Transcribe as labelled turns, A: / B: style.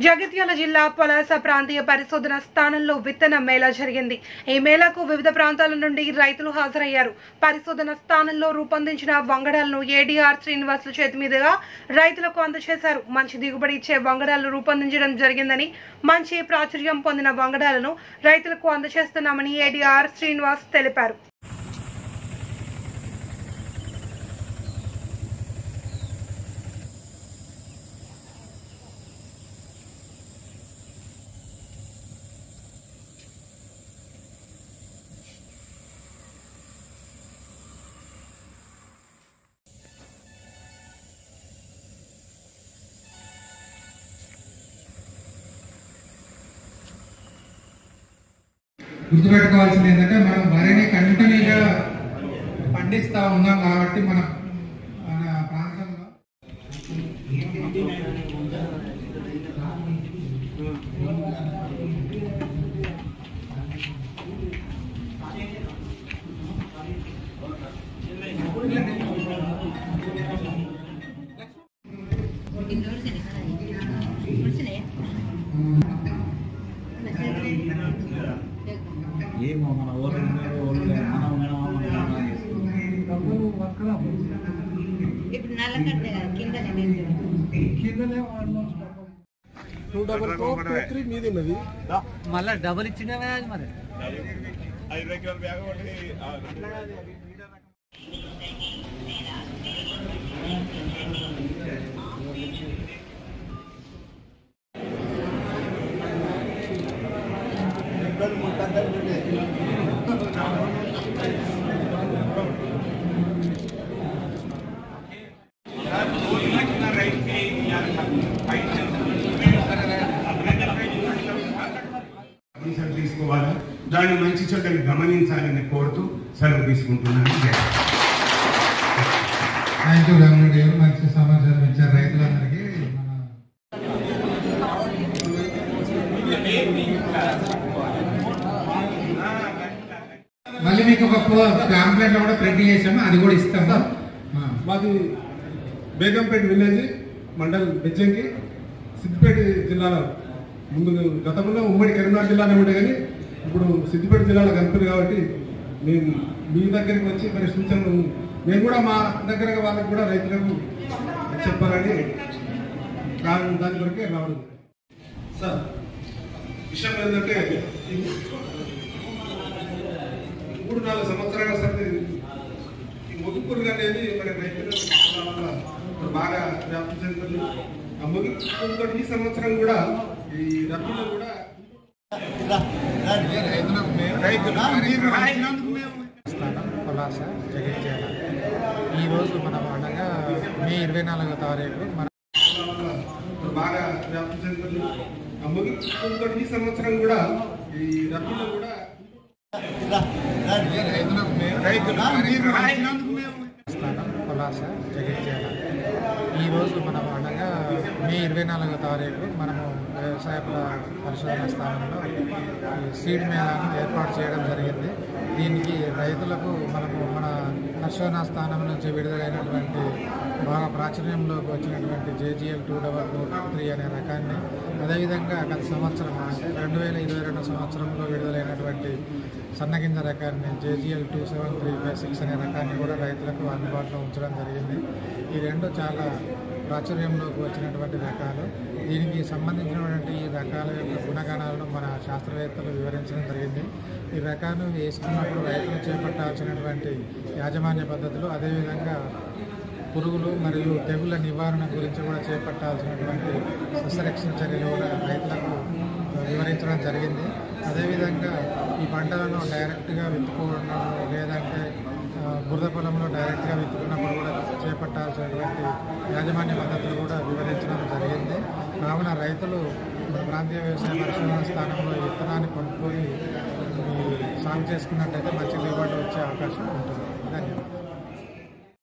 A: జగిత్యాల జిల్లా పలాస ప్రాంతీయ పరిశోధన స్థానంలో విత్తన మేళా జరిగింది ఈ మేళాకు వివిధ ప్రాంతాల నుండి రైతులు హాజరయ్యారు పరిశోధన స్థానంలో రూపొందించిన వంగడాలను ఏడీఆర్ శ్రీనివాసులు చేతి మీదుగా రైతులకు అందజేశారు మంచి దిగుబడి ఇచ్చే వంగడాలను రూపొందించడం జరిగిందని మంచి ప్రాచుర్యం పొందిన వంగడాలను రైతులకు అందజేస్తున్నామని ఏడీఆర్ శ్రీనివాస్ తెలిపారు
B: గుర్తుపెట్టుకోవాల్సింది ఏంటంటే మనం వరిని కంటిన్యూగా పండిస్తా ఉన్నాం కాబట్టి మన మన ప్రాంతంలో
C: ఏమో మన ఊరు ఊరు మనం మనం
D: ఇప్పుడు నల్లకట్టే కదా కిందనే నేను
E: two double four two three మీది ఉన్నది
F: మళ్ళా డబుల్ ఇచ్చిండే మరి
G: పర్మిషన్ తీసుకోవాలా దాన్ని మంచి చెడ్డలు గమనించాలని కోరుతూ సెలవు తీసుకుంటున్నాను జై హింద్.
B: థ్యాంక్ యూ రామరెడ్డి గారు మంచి సమాచారం ఇచ్చారు రైతులందరికీ మన మళ్ళీ మీకు ఒక ప్యాంప్లెట్ కూడా ప్రింట్ చేసాము అది కూడా ఇస్తాము ఆ.
E: మాది బేగంపేట విలేజ్ మండల్ బెజ్జంకి సిద్దిపేట జిల్లాలో ముందు గతంలో ఉమ్మడి కరీంనగర్ జిల్లానే ఉండే కానీ ఇప్పుడు సిద్దిపేట జిల్లాలో కనిపింది కాబట్టి మేము మీ దగ్గరికి వచ్చి మరి సూచనలు మేము కూడా మా దగ్గర వాళ్ళకి కూడా రైతులకు చెప్పాలని దాని దాని కొరకే రావడం సార్ విషయం ఏంటంటే ఈ మూడు నాలుగు సంవత్సరాల సరి ఈ ముగ్గు పురుగు అనేది మరి రైతులకు చాలా బాగా వ్యాప్తి చెందుతుంది ఆ ముగ్గు పురుగుతో ఈ సంవత్సరం కూడా ఈ రబీలో కూడా
B: స్థానం పొలాస జగిత్యాల ఈరోజు మనం అనగా మే ఇరవై నాలుగో తారీఖు మన
E: బాగా వ్యాప్తి చెందుతుంది ఆ ముగ్గు పురుగుతో ఈ సంవత్సరం కూడా ఈ రబీలో కూడా
B: స్థానం పొలాస జగిత్యాల ఈరోజు మనం అనగా మే ఇరవై నాలుగో తారీఖు మనము వ్యవసాయ ప్ర- పరిశోధన స్థానంలో ఈ సీడ్ మేళాను ఏర్పాటు చేయడం జరిగింది దీనికి రైతులకు మనము మన పరిశోధనా స్థానం నుంచి విడుదలైనటువంటి బాగా ప్రాచుర్యంలోకి వచ్చినటువంటి JGL two double four three అనే రకాన్ని అదేవిధంగా గత సంవత్సరం అంటే రెండు వేల ఇరవై రెండు సంవత్సరంలో విడుదలైనటువంటి సన్నగింజ రకాన్ని JGL two seven three five six అనే రకాన్ని కూడా రైతులకు అందుబాటులో ఉంచడం జరిగింది ఈ రెండు చాలా ప్రాచుర్యంలోకి వచ్చినటువంటి రకాలు దీనికి సంబంధించినటువంటి ఈ రకాల యొక్క గుణగణాలను మన శాస్త్రవేత్తలు వివరించడం జరిగింది ఈ రకాలు వేసుకున్నప్పుడు రైతులు చేపట్టాల్సినటువంటి యాజమాన్య పద్ధతులు అదేవిధంగా పురుగులు మరియు తెగుళ్ళ నివారణ గురించి కూడా చేపట్టాల్సినటువంటి సస్యరక్షణ చర్యలు కూడా రైతులకు వివరించడం జరిగింది అదేవిధంగా ఈ పంటలను డైరెక్ట్గా విత్తుకోవడం లేదంటే ఆ, బురద పొలంలో డైరెక్ట్గా విత్తుకున్నప్పుడు కూడా చేపట్టాల్సినటువంటి యాజమాన్య పద్ధతులు కూడా వివరించడం జరిగింది కావున రైతులు ప్రాంతీయ వ్యవసాయ పరిశోధన స్థానంలో ఈ విత్తనాన్ని కొనుక్కొని ఈ సాగు చేసుకున్నట్టయితే మంచి దిగుబడి వచ్చే అవకాశం ఉంటుంది ధన్యవాదాలు